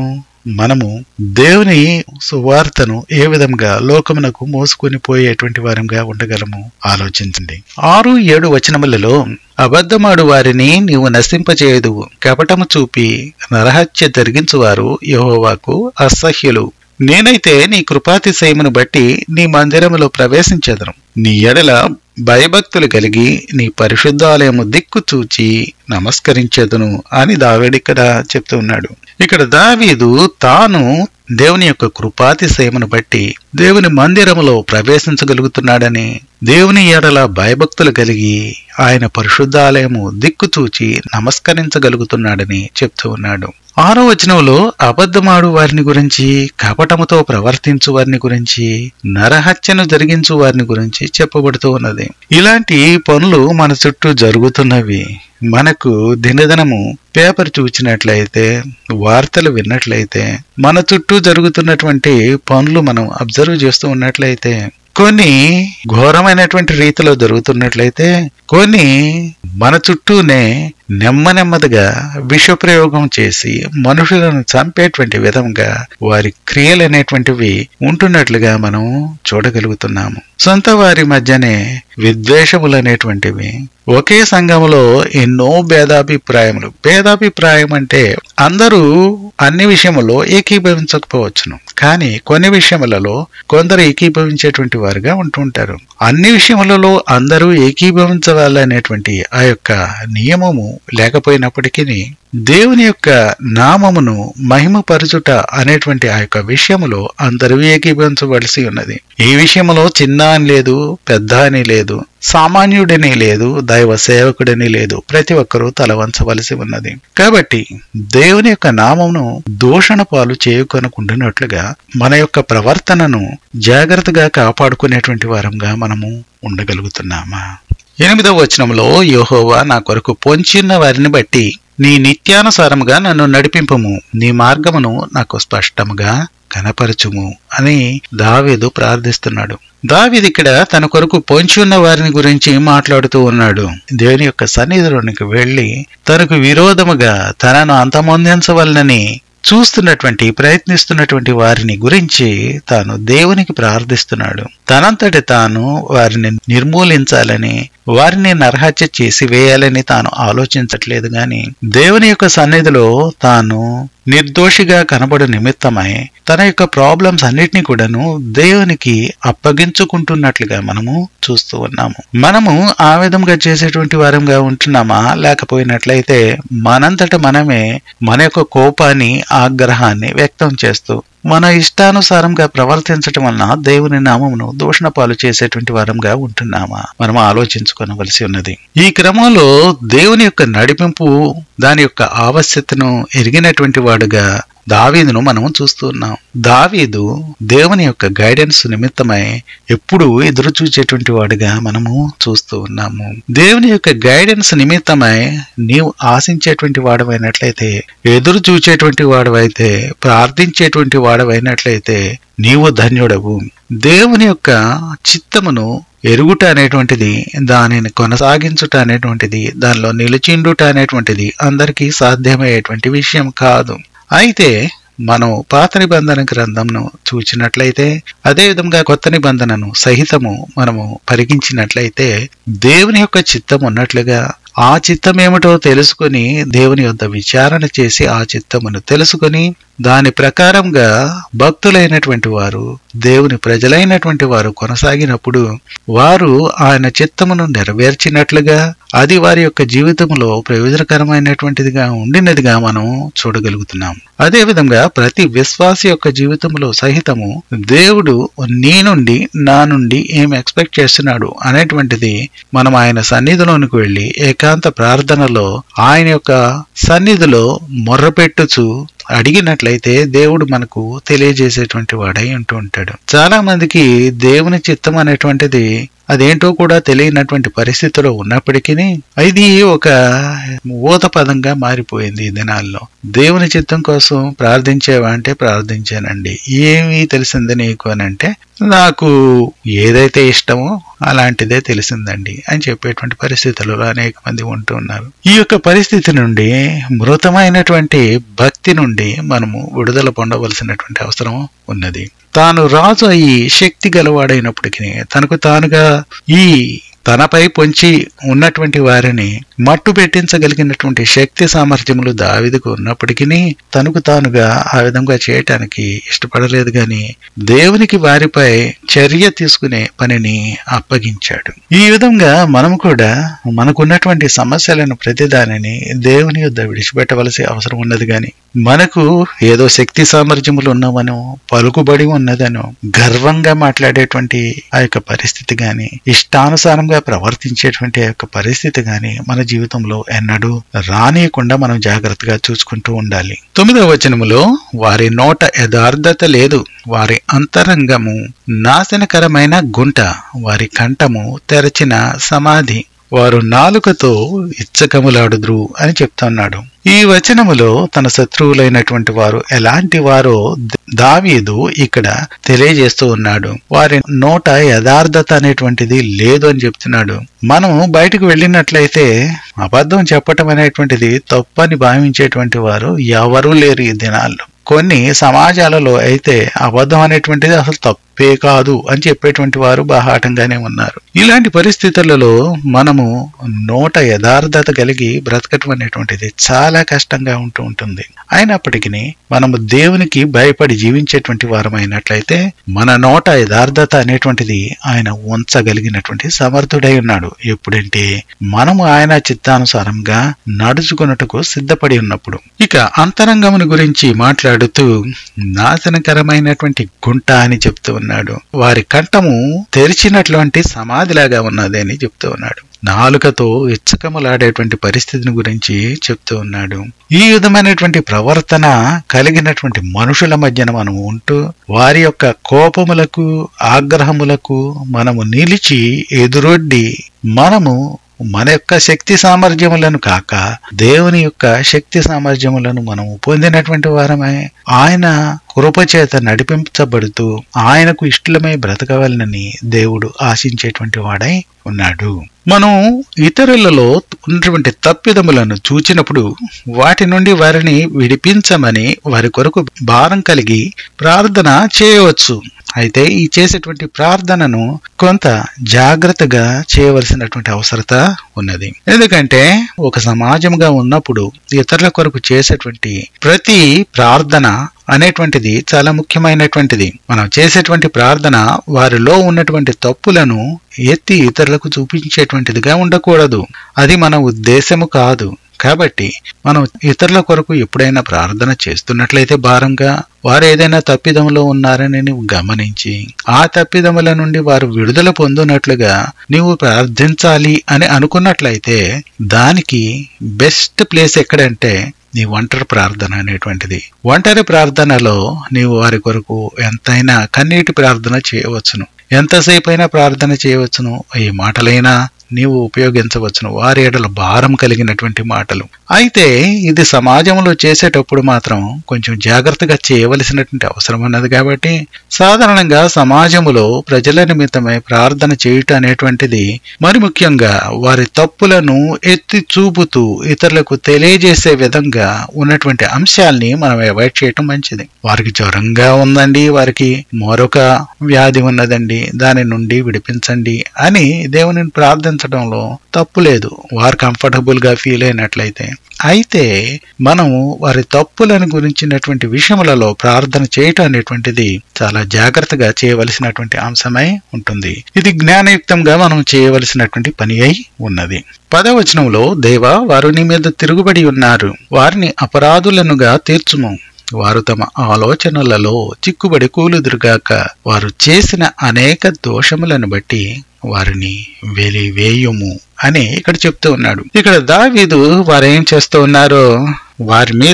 మనము దేవుని సువార్తను ఏ విధంగా లోకమునకు మోసుకొని పోయేటువంటి వారంగా ఉండగలము ఆలోచించండి ఆరు ఏడు వచనములలో అబద్ధమాడు వారిని నీవు నశింపచేయదు కపటము చూపి నరహత్య జరిగించువారు యెహోవాకు అసహ్యులు నేనైతే నీ కృపాతిశయమును బట్టి నీ మందిరములో ప్రవేశించదను నీ ఎడల భయభక్తులు కలిగి నీ పరిశుద్ధాలయము దిక్కు చూచి నమస్కరించదును అని దావేడిక్కడ చెప్తూ ఉన్నాడు ఇక్కడ దావీదు తాను దేవుని యొక్క కృపాతిశయమును బట్టి దేవుని మందిరములో ప్రవేశించగలుగుతున్నాడని దేవుని ఎడల భయభక్తులు కలిగి ఆయన పరిశుద్ధాలయము దిక్కు చూచి నమస్కరించగలుగుతున్నాడని చెప్తూ ఉన్నాడు ఆరో వచనంలో అబద్ధమాడు వారిని గురించి కపటముతో ప్రవర్తించు వారిని గురించి నరహత్యను జరిగించు వారిని గురించి చెప్పబడుతూ ఉన్నది ఇలాంటి పనులు మన చుట్టూ జరుగుతున్నవి మనకు దినదినము పేపర్ చూచినట్లయితే వార్తలు విన్నట్లయితే మన చుట్టూ జరుగుతున్నటువంటి పనులు మనం అబ్జర్వ్ చేస్తూ ఉన్నట్లయితే కొన్ని ఘోరమైనటువంటి రీతిలో జరుగుతున్నట్లయితే కొన్ని మన చుట్టూనే నెమ్మ నెమ్మదిగా విషప్రయోగం చేసి మనుషులను చంపేటువంటి విధంగా వారి క్రియలు అనేటువంటివి ఉంటున్నట్లుగా మనం చూడగలుగుతున్నాము సొంత వారి మధ్యనే విద్వేషములు అనేటువంటివి ఒకే సంఘములో ఎన్నో భేదాభిప్రాయములు భేదాభిప్రాయం అంటే అందరూ అన్ని విషయములో ఏకీభవించకపోవచ్చును కానీ కొన్ని విషయములలో కొందరు ఏకీభవించేటువంటి వారుగా ఉంటుంటారు అన్ని విషయములలో అందరూ ఏకీభవించవాలనేటువంటి ఆ యొక్క నియమము లేకపోయినప్పటికీ దేవుని యొక్క నామమును మహిమపరచుట అనేటువంటి ఆ యొక్క విషయములో అందరూ ఏకీభవించవలసి ఉన్నది ఈ విషయంలో చిన్న అని లేదు పెద్ద అని లేదు సామాన్యుడని లేదు దైవ సేవకుడని లేదు ప్రతి ఒక్కరూ తల వంచవలసి ఉన్నది కాబట్టి దేవుని యొక్క నామమును దూషణ పాలు చేయకొనకుండానట్లుగా మన యొక్క ప్రవర్తనను జాగ్రత్తగా కాపాడుకునేటువంటి వారంగా మనము ఉండగలుగుతున్నామా ఎనిమిదవ వచనంలో యోహోవా నా కొరకు పొంచిన్న వారిని బట్టి నీ నిత్యానుసారముగా నన్ను నడిపింపము నీ మార్గమును నాకు స్పష్టముగా కనపరచుము అని దావీదు ప్రార్థిస్తున్నాడు దావీదు ఇక్కడ తన కొరకు పొంచి ఉన్న వారిని గురించి మాట్లాడుతూ ఉన్నాడు దేవుని యొక్క సన్నిధిలోనికి వెళ్లి తనకు విరోధముగా తనను అంతమొందించవలనని చూస్తున్నటువంటి ప్రయత్నిస్తున్నటువంటి వారిని గురించి తాను దేవునికి ప్రార్థిస్తున్నాడు తనంతటి తాను వారిని నిర్మూలించాలని వారిని నరహత్య చేసి వేయాలని తాను ఆలోచించట్లేదు గాని దేవుని యొక్క సన్నిధిలో తాను నిర్దోషిగా కనబడు నిమిత్తమై తన యొక్క ప్రాబ్లమ్స్ అన్నిటినీ కూడాను దేవునికి అప్పగించుకుంటున్నట్లుగా మనము చూస్తూ ఉన్నాము మనము ఆ విధంగా చేసేటువంటి వారంగా ఉంటున్నామా లేకపోయినట్లయితే మనంతట మనమే మన యొక్క కోపాన్ని ఆగ్రహాన్ని వ్యక్తం చేస్తూ మన ఇష్టానుసారంగా ప్రవర్తించటం వలన దేవుని నామమును దూషణ పాలు చేసేటువంటి వారంగా ఉంటున్నామా మనం ఆలోచించుకోవలసి ఉన్నది ఈ క్రమంలో దేవుని యొక్క నడిపింపు దాని యొక్క ఆవశ్యతను ఎరిగినటువంటి వాడుగా దావీదును మనం చూస్తున్నాం దావీదు దేవుని యొక్క గైడెన్స్ నిమిత్తమై ఎప్పుడు ఎదురు చూచేటువంటి వాడుగా మనము చూస్తూ ఉన్నాము దేవుని యొక్క గైడెన్స్ నిమిత్తమై నీవు ఆశించేటువంటి వాడవైనట్లయితే ఎదురు చూచేటువంటి వాడవైతే ప్రార్థించేటువంటి వాడవైనట్లయితే నీవు ధన్యుడవు దేవుని యొక్క చిత్తమును ఎరుగుట అనేటువంటిది దానిని కొనసాగించుట అనేటువంటిది దానిలో నిలిచిండుట అనేటువంటిది అందరికీ సాధ్యమయ్యేటువంటి విషయం కాదు అయితే మనం పాత నిబంధన గ్రంథంను చూచినట్లయితే అదే విధంగా కొత్త నిబంధనను సహితము మనము పరిగించినట్లయితే దేవుని యొక్క చిత్తం ఉన్నట్లుగా ఆ చిత్తం ఏమిటో తెలుసుకుని దేవుని యొద్ద విచారణ చేసి ఆ చిత్తమును తెలుసుకుని దాని ప్రకారంగా భక్తులైనటువంటి వారు దేవుని ప్రజలైనటువంటి వారు కొనసాగినప్పుడు వారు ఆయన చిత్తమును నెరవేర్చినట్లుగా అది వారి యొక్క జీవితంలో ప్రయోజనకరమైనటువంటిదిగా ఉండినదిగా మనం చూడగలుగుతున్నాం అదే విధంగా ప్రతి విశ్వాసి యొక్క జీవితంలో సహితము దేవుడు నీ నుండి నా నుండి ఏం ఎక్స్పెక్ట్ చేస్తున్నాడు అనేటువంటిది మనం ఆయన సన్నిధిలోనికి వెళ్ళి ఏకాంత ప్రార్థనలో ఆయన యొక్క సన్నిధిలో మొర్రపెట్టుచు అడిగినట్లయితే దేవుడు మనకు తెలియజేసేటువంటి వాడై ఉంటూ ఉంటాడు చాలా మందికి దేవుని చిత్తం అనేటువంటిది అదేంటో కూడా తెలియనటువంటి పరిస్థితిలో ఉన్నప్పటికీ ఇది ఒక ఊత పదంగా మారిపోయింది ఈ దినాల్లో దేవుని చిత్తం కోసం ప్రార్థించేవా అంటే ప్రార్థించానండి ఏమీ తెలిసింది నీకు అని అంటే నాకు ఏదైతే ఇష్టమో అలాంటిదే తెలిసిందండి అని చెప్పేటువంటి పరిస్థితులలో అనేక మంది ఉంటూ ఉన్నారు ఈ యొక్క పరిస్థితి నుండి మృతమైనటువంటి భక్తి నుండి మనము విడుదల పొందవలసినటువంటి అవసరం ఉన్నది తాను రాజు అయి శక్తి గలవాడైనప్పటికీ తనకు తానుగా ఈ తనపై పొంచి ఉన్నటువంటి వారిని మట్టు పెట్టించగలిగినటువంటి శక్తి సామర్థ్యములు దావిదకు ఉన్నప్పటికీ తనకు తానుగా ఆ విధంగా చేయటానికి ఇష్టపడలేదు గాని దేవునికి వారిపై చర్య తీసుకునే పనిని అప్పగించాడు ఈ విధంగా మనం కూడా మనకున్నటువంటి సమస్యలను ప్రతిదానిని దేవుని యొద్ద విడిచిపెట్టవలసి అవసరం ఉన్నది గాని మనకు ఏదో శక్తి సామర్థ్యములు ఉన్నామనో పలుకుబడి ఉన్నదనో గర్వంగా మాట్లాడేటువంటి ఆ యొక్క పరిస్థితి గాని ఇష్టానుసారంగా ప్రవర్తించేటువంటి ఆ యొక్క పరిస్థితి గాని మన జీవితంలో ఎన్నడూ రానియకుండా మనం జాగ్రత్తగా చూసుకుంటూ ఉండాలి తొమ్మిదవ వచనములో వారి నోట యథార్థత లేదు వారి అంతరంగము నాశనకరమైన గుంట వారి కంఠము తెరచిన సమాధి వారు నాలుకతో ఇచ్చకములాడుదురు అని చెప్తున్నాడు ఈ వచనములో తన శత్రువులైనటువంటి వారు ఎలాంటి వారో దావీదు ఇక్కడ తెలియజేస్తూ ఉన్నాడు వారి నోట యథార్థత అనేటువంటిది లేదు అని చెప్తున్నాడు మనము బయటకు వెళ్ళినట్లయితే అబద్ధం చెప్పటం అనేటువంటిది తప్పని భావించేటువంటి వారు ఎవరూ లేరు ఈ దినాల్లో కొన్ని సమాజాలలో అయితే అబద్ధం అనేటువంటిది అసలు తప్పే కాదు అని చెప్పేటువంటి వారు బాహాటంగానే ఉన్నారు ఇలాంటి పరిస్థితులలో మనము నోట యథార్థత కలిగి బ్రతకటం అనేటువంటిది చాలా కష్టంగా ఉంటూ ఉంటుంది అయినప్పటికీ మనము దేవునికి భయపడి జీవించేటువంటి వారమైనట్లయితే మన నోట యథార్థత అనేటువంటిది ఆయన ఉంచగలిగినటువంటి సమర్థుడై ఉన్నాడు ఎప్పుడంటే మనము ఆయన చిత్తానుసారంగా నడుచుకున్నట్టుకు సిద్ధపడి ఉన్నప్పుడు ఇక అంతరంగమును గురించి మాట్లాడుతూ నాశనకరమైనటువంటి గుంట అని చెప్తూ ఉన్నాడు వారి కంఠము తెరిచినటువంటి సమాధిలాగా ఉన్నది అని చెప్తూ ఉన్నాడు నాలుకతో ఇచ్చకములాడేటువంటి పరిస్థితిని గురించి చెప్తూ ఉన్నాడు ఈ విధమైనటువంటి ప్రవర్తన కలిగినటువంటి మనుషుల మధ్యన మనం ఉంటూ వారి యొక్క కోపములకు ఆగ్రహములకు మనము నిలిచి ఎదురొడ్డి మనము మన యొక్క శక్తి సామర్థ్యములను కాక దేవుని యొక్క శక్తి సామర్థ్యములను మనం పొందినటువంటి వారమే ఆయన కృపచేత నడిపించబడుతూ ఆయనకు ఇష్టలమై బ్రతకవలనని దేవుడు ఆశించేటువంటి వాడై ఉన్నాడు మనం ఇతరులలో ఉన్నటువంటి తప్పిదములను చూచినప్పుడు వాటి నుండి వారిని విడిపించమని వారి కొరకు భారం కలిగి ప్రార్థన చేయవచ్చు అయితే ఈ చేసేటువంటి ప్రార్థనను కొంత జాగ్రత్తగా చేయవలసినటువంటి అవసరత ఉన్నది ఎందుకంటే ఒక సమాజంగా ఉన్నప్పుడు ఇతరుల కొరకు చేసేటువంటి ప్రతి ప్రార్థన అనేటువంటిది చాలా ముఖ్యమైనటువంటిది మనం చేసేటువంటి ప్రార్థన వారిలో ఉన్నటువంటి తప్పులను ఎత్తి ఇతరులకు చూపించేటువంటిదిగా ఉండకూడదు అది మన ఉద్దేశము కాదు కాబట్టి మనం ఇతరుల కొరకు ఎప్పుడైనా ప్రార్థన చేస్తున్నట్లయితే భారంగా వారు ఏదైనా తప్పిదములో ఉన్నారని నీవు గమనించి ఆ తప్పిదముల నుండి వారు విడుదల పొందునట్లుగా నీవు ప్రార్థించాలి అని అనుకున్నట్లయితే దానికి బెస్ట్ ప్లేస్ ఎక్కడంటే నీ ఒంటరి ప్రార్థన అనేటువంటిది ఒంటరి ప్రార్థనలో నీవు వారి కొరకు ఎంతైనా కన్నీటి ప్రార్థన చేయవచ్చును ఎంతసేపు అయినా ప్రార్థన చేయవచ్చును ఈ మాటలైనా నీవు ఉపయోగించవచ్చును వారి ఎడల భారం కలిగినటువంటి మాటలు అయితే ఇది సమాజంలో చేసేటప్పుడు మాత్రం కొంచెం జాగ్రత్తగా చేయవలసినటువంటి అవసరం ఉన్నది కాబట్టి సాధారణంగా సమాజములో ప్రజల నిమిత్తమై ప్రార్థన చేయుట అనేటువంటిది మరి ముఖ్యంగా వారి తప్పులను ఎత్తి చూపుతూ ఇతరులకు తెలియజేసే విధంగా ఉన్నటువంటి అంశాల్ని మనం అవాయిడ్ చేయటం మంచిది వారికి జ్వరంగా ఉందండి వారికి మరొక వ్యాధి ఉన్నదండి దాని నుండి విడిపించండి అని దేవుని ప్రార్థించడంలో తప్పు లేదు వారు కంఫర్టబుల్ గా ఫీల్ అయినట్లయితే అయితే మనము వారి తప్పులను గురించినటువంటి విషయములలో ప్రార్థన చేయటం అనేటువంటిది చాలా జాగ్రత్తగా చేయవలసినటువంటి అంశమై ఉంటుంది ఇది జ్ఞానయుక్తంగా మనం చేయవలసినటువంటి పని అయి ఉన్నది పదవచనంలో దేవ వారు నీ మీద తిరుగుబడి ఉన్నారు వారిని అపరాధులనుగా తీర్చుము వారు తమ ఆలోచనలలో చిక్కుబడి కూలుదురుగాక వారు చేసిన అనేక దోషములను బట్టి వారిని వెలివేయుము అని ఇక్కడ చెప్తూ ఉన్నాడు ఇక్కడ దావీదు వారు ఏం చేస్తూ ఉన్నారో వారి మీద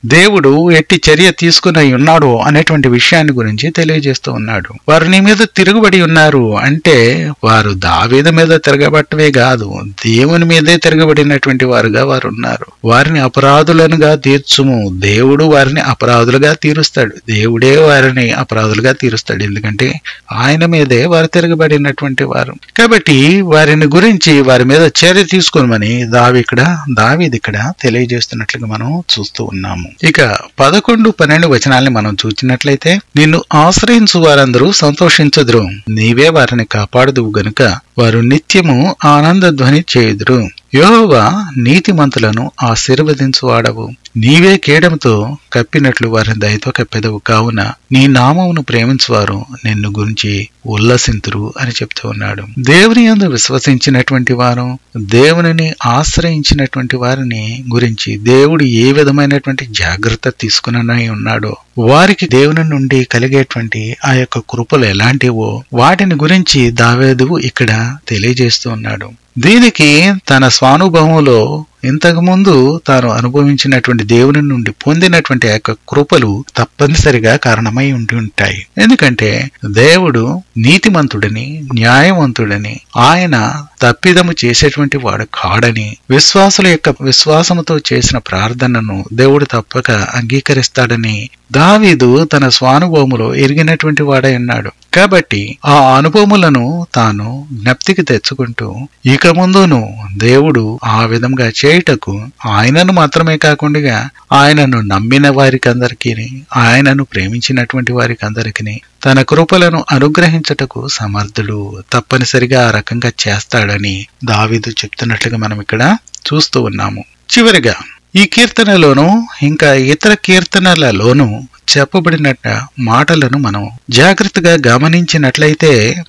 దేవుడు ఎట్టి చర్య తీసుకుని ఉన్నాడు అనేటువంటి విషయాన్ని గురించి తెలియజేస్తూ ఉన్నాడు వారు నీ మీద తిరుగుబడి ఉన్నారు అంటే వారు దావీదు మీద తిరగబట్టవే కాదు దేవుని మీదే తిరగబడినటువంటి వారుగా వారు ఉన్నారు వారిని అపరాధులనుగా తీర్చుము దేవుడు వారిని అపరాధులుగా తీరుస్తాడు దేవుడే వారిని అపరాధులుగా తీరుస్తాడు ఎందుకంటే ఆయన మీదే వారు తిరగబడినటువంటి వారు కాబట్టి వారిని గురించి వారి మీద చర్య తీసుకోమని దావి ఇక్కడ దావీది ఇక్కడ తెలియజేస్తున్నట్లుగా మనం చూస్తూ ఉన్నాము ఇక పదకొండు పన్నెండు వచనాల్ని మనం చూచినట్లయితే నిన్ను ఆశ్రయించు వారందరూ సంతోషించుదురు నీవే వారిని కాపాడుదువు గనుక వారు నిత్యము ఆనంద ధ్వని చేయుదురు యోహోవా నీతిమంతులను ఆశీర్వదించువాడవు నీవే కేడముతో కప్పినట్లు వారిని దయతో కప్పెదవు కావున నీ నామమును ప్రేమించువారు నిన్ను గురించి ఉల్లసింతురు అని చెప్తూ ఉన్నాడు దేవుని యందు విశ్వసించినటువంటి వారు దేవునిని ఆశ్రయించినటువంటి వారిని గురించి దేవుడు ఏ విధమైనటువంటి జాగ్రత్త తీసుకునని ఉన్నాడో వారికి దేవుని నుండి కలిగేటువంటి ఆ యొక్క కృపలు ఎలాంటివో వాటిని గురించి దావేదు ఇక్కడ తెలియజేస్తూ ఉన్నాడు దీనికి తన స్వానుభవంలో ఇంతకు ముందు తాను అనుభవించినటువంటి దేవుని నుండి పొందినటువంటి ఆ యొక్క కృపలు తప్పనిసరిగా కారణమై ఉండి ఉంటాయి ఎందుకంటే దేవుడు నీతిమంతుడని న్యాయవంతుడని ఆయన తప్పిదము చేసేటువంటి వాడు కాడని విశ్వాసుల యొక్క విశ్వాసముతో చేసిన ప్రార్థనను దేవుడు తప్పక అంగీకరిస్తాడని దావీదు తన స్వానుభవములో ఎరిగినటువంటి వాడై ఉన్నాడు కాబట్టి ఆ అనుభవములను తాను జ్ఞప్తికి తెచ్చుకుంటూ ఇక ముందును దేవుడు ఆ విధంగా చేయుటకు ఆయనను మాత్రమే కాకుండా ఆయనను నమ్మిన వారికి అందరికీ ఆయనను ప్రేమించినటువంటి వారికి అందరికీ తన కృపలను అనుగ్రహించటకు సమర్థుడు తప్పనిసరిగా ఆ రకంగా చేస్తాడని దావీదు చెప్తున్నట్లుగా మనం ఇక్కడ చూస్తూ ఉన్నాము చివరిగా ఈ కీర్తనలోను ఇంకా ఇతర కీర్తనలలోను చెప్పబడిన మాటలను మనం జాగ్రత్తగా గమనించినట్లయితే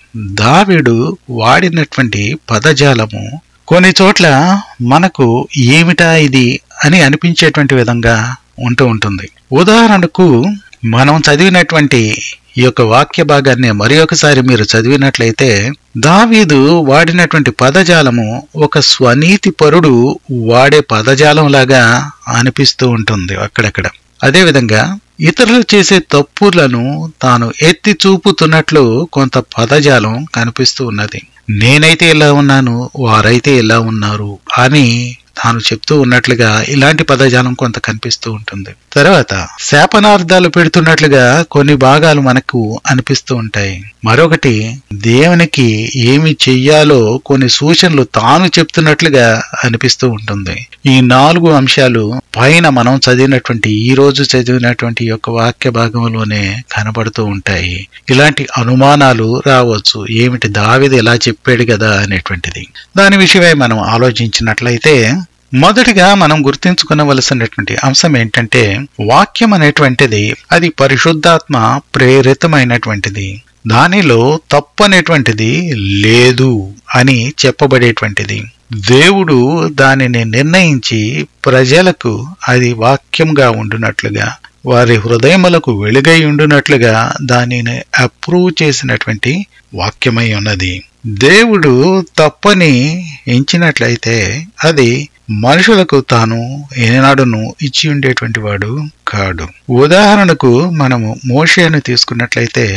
దావీడు వాడినటువంటి పదజాలము కొన్ని చోట్ల మనకు ఏమిటా ఇది అని అనిపించేటువంటి విధంగా ఉంటూ ఉంటుంది ఉదాహరణకు మనం చదివినటువంటి ఈ యొక్క వాక్య భాగాన్ని మరి ఒకసారి మీరు చదివినట్లయితే దావీదు వాడినటువంటి పదజాలము ఒక స్వనీతి పరుడు వాడే పదజాలం లాగా అనిపిస్తూ ఉంటుంది అక్కడక్కడ అదేవిధంగా ఇతరులు చేసే తప్పులను తాను ఎత్తి చూపుతున్నట్లు కొంత పదజాలం కనిపిస్తూ ఉన్నది నేనైతే ఇలా ఉన్నాను వారైతే ఇలా ఉన్నారు అని తాను చెప్తూ ఉన్నట్లుగా ఇలాంటి పదజాలం కొంత కనిపిస్తూ ఉంటుంది తర్వాత శాపనార్థాలు పెడుతున్నట్లుగా కొన్ని భాగాలు మనకు అనిపిస్తూ ఉంటాయి మరొకటి దేవునికి ఏమి చెయ్యాలో కొన్ని సూచనలు తాను చెప్తున్నట్లుగా అనిపిస్తూ ఉంటుంది ఈ నాలుగు అంశాలు పైన మనం చదివినటువంటి ఈ రోజు చదివినటువంటి యొక్క వాక్య భాగంలోనే కనబడుతూ ఉంటాయి ఇలాంటి అనుమానాలు రావచ్చు ఏమిటి దావిది ఎలా చెప్పాడు కదా అనేటువంటిది దాని విషయమై మనం ఆలోచించినట్లయితే మొదటిగా మనం గుర్తించుకునవలసినటువంటి అంశం ఏంటంటే వాక్యం అనేటువంటిది అది పరిశుద్ధాత్మ ప్రేరితమైనటువంటిది దానిలో తప్పు అనేటువంటిది లేదు అని చెప్పబడేటువంటిది దేవుడు దానిని నిర్ణయించి ప్రజలకు అది వాక్యంగా ఉండునట్లుగా వారి హృదయములకు వెలుగై ఉండునట్లుగా దానిని అప్రూవ్ చేసినటువంటి వాక్యమై ఉన్నది దేవుడు తప్పని ఎంచినట్లయితే అది మనుషులకు తాను ఏనాడును ఇచ్చి ఉండేటువంటి వాడు కాడు ఉదాహరణకు మనము మోషేను తీసుకున్నట్లయితే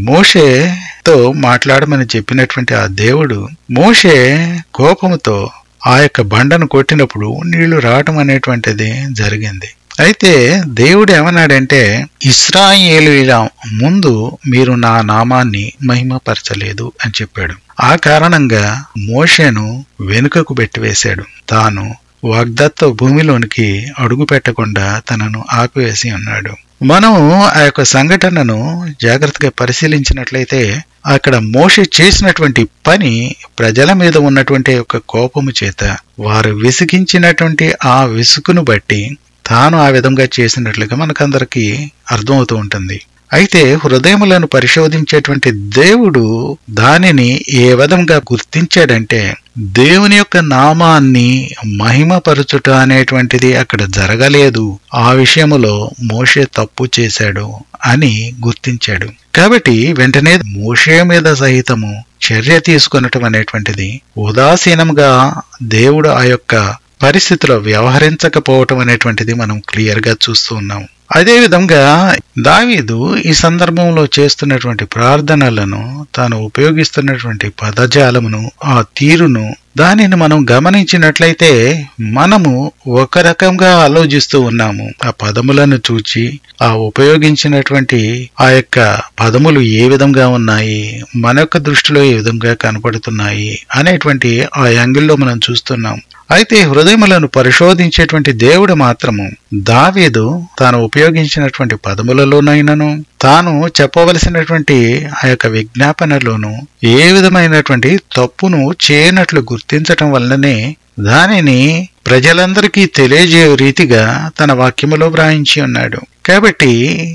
మోషేతో మాట్లాడమని చెప్పినటువంటి ఆ దేవుడు మోషే కోపముతో ఆ యొక్క బండను కొట్టినప్పుడు నీళ్లు రావటం అనేటువంటిది జరిగింది అయితే దేవుడు ఏమన్నాడంటే ఇస్రాయేలీల ముందు మీరు నా నామాన్ని మహిమపరచలేదు అని చెప్పాడు ఆ కారణంగా మోషేను వెనుకకు పెట్టివేశాడు తాను వాగ్దత్త భూమిలోనికి అడుగు పెట్టకుండా తనను ఆపివేసి ఉన్నాడు మనం ఆ యొక్క సంఘటనను జాగ్రత్తగా పరిశీలించినట్లయితే అక్కడ మోషే చేసినటువంటి పని ప్రజల మీద ఉన్నటువంటి యొక్క కోపము చేత వారు విసిగించినటువంటి ఆ విసుగును బట్టి తాను ఆ విధంగా చేసినట్లుగా మనకందరికీ అర్థమవుతూ ఉంటుంది అయితే హృదయములను పరిశోధించేటువంటి దేవుడు దానిని ఏ విధంగా గుర్తించాడంటే దేవుని యొక్క నామాన్ని మహిమపరచుట అనేటువంటిది అక్కడ జరగలేదు ఆ విషయములో మోషే తప్పు చేశాడు అని గుర్తించాడు కాబట్టి వెంటనే మోషే మీద సహితము చర్య తీసుకొనటం అనేటువంటిది ఉదాసీనంగా దేవుడు ఆ యొక్క పరిస్థితిలో వ్యవహరించకపోవటం అనేటువంటిది మనం క్లియర్ గా చూస్తూ ఉన్నాం అదే విధంగా దావీదు ఈ సందర్భంలో చేస్తున్నటువంటి ప్రార్థనలను తాను ఉపయోగిస్తున్నటువంటి పదజాలమును ఆ తీరును దానిని మనం గమనించినట్లయితే మనము ఒక రకంగా ఆలోచిస్తూ ఉన్నాము ఆ పదములను చూచి ఆ ఉపయోగించినటువంటి ఆ యొక్క పదములు ఏ విధంగా ఉన్నాయి మన యొక్క దృష్టిలో ఏ విధంగా కనపడుతున్నాయి అనేటువంటి ఆ యాంగిల్లో మనం చూస్తున్నాం అయితే హృదయములను పరిశోధించేటువంటి దేవుడు మాత్రము దావీదు తాను ఉపయోగించినటువంటి పదములలోనైనను తాను చెప్పవలసినటువంటి ఆ యొక్క విజ్ఞాపనలోను ఏ విధమైనటువంటి తప్పును చేయనట్లు గుర్తించటం వల్లనే దానిని ప్రజలందరికీ తెలియజే రీతిగా తన వాక్యములో వ్రాయించి ఉన్నాడు కాబట్టి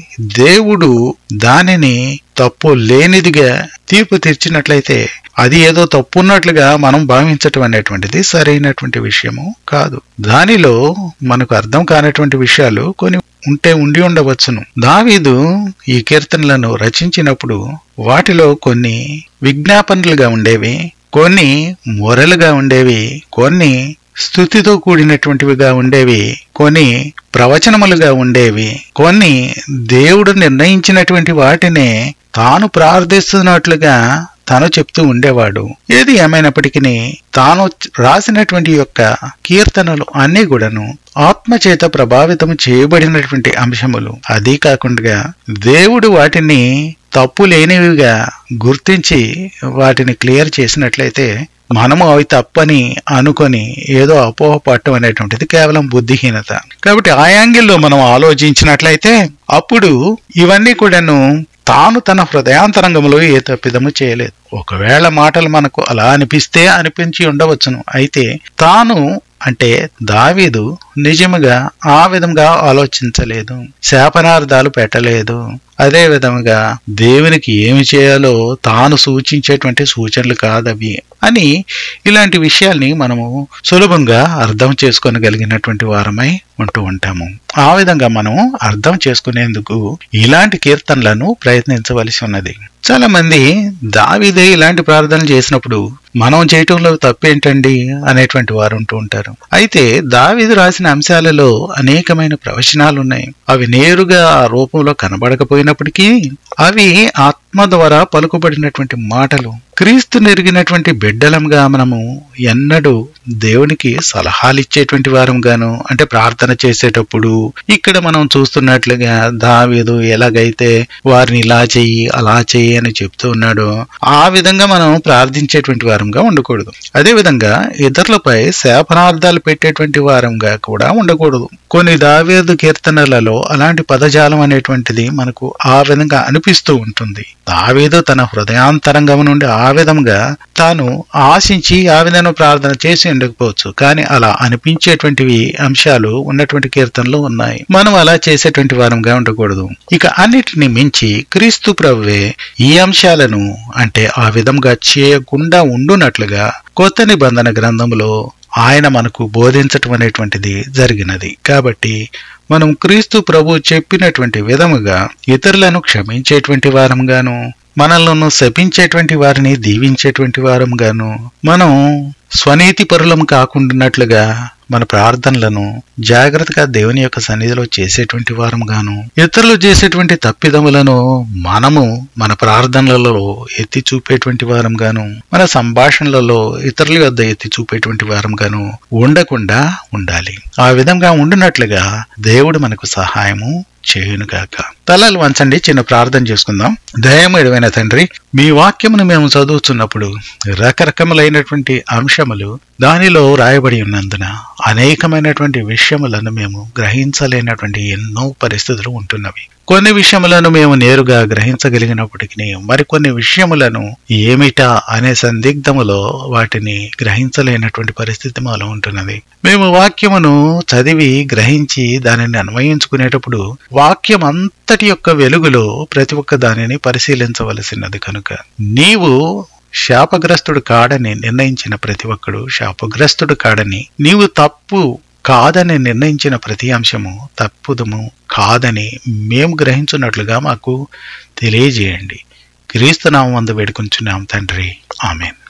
దేవుడు దానిని తప్పు లేనిదిగా తీర్పు తీర్చినట్లయితే అది ఏదో తప్పున్నట్లుగా మనం భావించటం అనేటువంటిది సరైనటువంటి విషయము కాదు దానిలో మనకు అర్థం కానటువంటి విషయాలు కొన్ని ఉంటే ఉండి ఉండవచ్చును దావీదు ఈ కీర్తనలను రచించినప్పుడు వాటిలో కొన్ని విజ్ఞాపనలుగా ఉండేవి కొన్ని మొరలుగా ఉండేవి కొన్ని స్థుతితో కూడినటువంటివిగా ఉండేవి కొన్ని ప్రవచనములుగా ఉండేవి కొన్ని దేవుడు నిర్ణయించినటువంటి వాటినే తాను ప్రార్థిస్తున్నట్లుగా తాను చెప్తూ ఉండేవాడు ఏది ఏమైనప్పటికీ తాను రాసినటువంటి యొక్క కీర్తనలు అన్ని కూడాను ఆత్మచేత ప్రభావితం చేయబడినటువంటి అంశములు అదీ కాకుండా దేవుడు వాటిని తప్పు లేనివిగా గుర్తించి వాటిని క్లియర్ చేసినట్లయితే మనము అవి తప్పని అనుకొని ఏదో అపోహ పట్టడం అనేటువంటిది కేవలం బుద్ధిహీనత కాబట్టి ఆ యాంగిల్లో మనం ఆలోచించినట్లయితే అప్పుడు ఇవన్నీ కూడాను తాను తన హృదయాంతరంగంలో ఏ తప్పిదము చేయలేదు ఒకవేళ మాటలు మనకు అలా అనిపిస్తే అనిపించి ఉండవచ్చును అయితే తాను అంటే దావీదు నిజముగా ఆ విధంగా ఆలోచించలేదు శాపనార్థాలు పెట్టలేదు అదే విధముగా దేవునికి ఏమి చేయాలో తాను సూచించేటువంటి సూచనలు కాదవి అని ఇలాంటి విషయాల్ని మనము సులభంగా అర్థం చేసుకోగలిగినటువంటి వారమై ఉంటూ ఉంటాము ఆ విధంగా మనం అర్థం చేసుకునేందుకు ఇలాంటి కీర్తనలను ప్రయత్నించవలసి ఉన్నది చాలా మంది దావిదే ఇలాంటి ప్రార్థనలు చేసినప్పుడు మనం చేయటంలో తప్పేంటండి అనేటువంటి వారు ఉంటూ ఉంటారు అయితే దావిది రాసిన అంశాలలో అనేకమైన ప్రవచనాలు ఉన్నాయి అవి నేరుగా ఆ రూపంలో కనబడకపోయినప్పటికీ అవి ఆత్మ ద్వారా పలుకుబడినటువంటి మాటలు క్రీస్తు నెరిగినటువంటి బిడ్డలంగా మనము ఎన్నడూ దేవునికి సలహాలు ఇచ్చేటువంటి వారంగాను అంటే ప్రార్థన చేసేటప్పుడు ఇక్కడ మనం చూస్తున్నట్లుగా దావీదు ఎలాగైతే వారిని ఇలా చెయ్యి అలా చెయ్యి అని చెప్తూ ఉన్నాడో ఆ విధంగా మనం ప్రార్థించేటువంటి వారంగా ఉండకూడదు అదే విధంగా ఇతరులపై శాపనార్థాలు పెట్టేటువంటి వారంగా కూడా ఉండకూడదు కొన్ని దావేదు కీర్తనలలో అలాంటి పదజాలం అనేటువంటిది మనకు ఆ విధంగా అనిపిస్తూ ఉంటుంది దావేదు తన హృదయాంతరంగం నుండి ఆ విధంగా తాను ఆశించి ఆ విధంగా ప్రార్థన చేసి ఉండకపోవచ్చు కానీ అలా అనిపించేటువంటివి అంశాలు ఉన్నటువంటి కీర్తనలు ఉన్నాయి మనం అలా చేసేటువంటి వారంగా ఉండకూడదు ఇక అన్నిటిని మించి క్రీస్తు ప్రభువే ఈ అంశాలను అంటే ఆ విధంగా చేయకుండా ఉండునట్లుగా కొత్త నిబంధన గ్రంథంలో ఆయన మనకు బోధించటం అనేటువంటిది జరిగినది కాబట్టి మనం క్రీస్తు ప్రభు చెప్పినటువంటి విధముగా ఇతరులను క్షమించేటువంటి వారంగాను మనల్ని శపించేటువంటి వారిని దీవించేటువంటి వారంగాను మనం స్వనీతి పరులం కాకుండానట్లుగా మన ప్రార్థనలను జాగ్రత్తగా దేవుని యొక్క సన్నిధిలో చేసేటువంటి వారం గాను ఇతరులు చేసేటువంటి తప్పిదములను మనము మన ప్రార్థనలలో ఎత్తి చూపేటువంటి వారం గాను మన సంభాషణలలో ఇతరుల వద్ద ఎత్తి చూపేటువంటి వారం గాను ఉండకుండా ఉండాలి ఆ విధంగా ఉండినట్లుగా దేవుడు మనకు సహాయము చేయునుగాక తలలు వంచండి చిన్న ప్రార్థన చేసుకుందాం దయమేడమైన తండ్రి మీ వాక్యమును మేము చదువుతున్నప్పుడు రకరకములైనటువంటి అంశములు దానిలో రాయబడి ఉన్నందున అనేకమైనటువంటి విషయములను మేము గ్రహించలేనటువంటి ఎన్నో పరిస్థితులు ఉంటున్నవి కొన్ని విషయములను మేము నేరుగా గ్రహించగలిగినప్పటికీ మరికొన్ని విషయములను ఏమిటా అనే సందిగ్ధములో వాటిని గ్రహించలేనటువంటి పరిస్థితి మాలో ఉంటున్నది మేము వాక్యమును చదివి గ్రహించి దానిని అన్వయించుకునేటప్పుడు వాక్యం అంతటి యొక్క వెలుగులో ప్రతి ఒక్క దానిని పరిశీలించవలసినది కనుక నీవు శాపగ్రస్తుడు కాడని నిర్ణయించిన ప్రతి ఒక్కడు శాపగ్రస్తుడు కాడని నీవు తప్పు కాదని నిర్ణయించిన ప్రతి అంశము తప్పుదము కాదని మేము గ్రహించున్నట్లుగా మాకు తెలియజేయండి క్రీస్తునామం వంద వేడుకుంటున్నాం తండ్రి ఆమెన్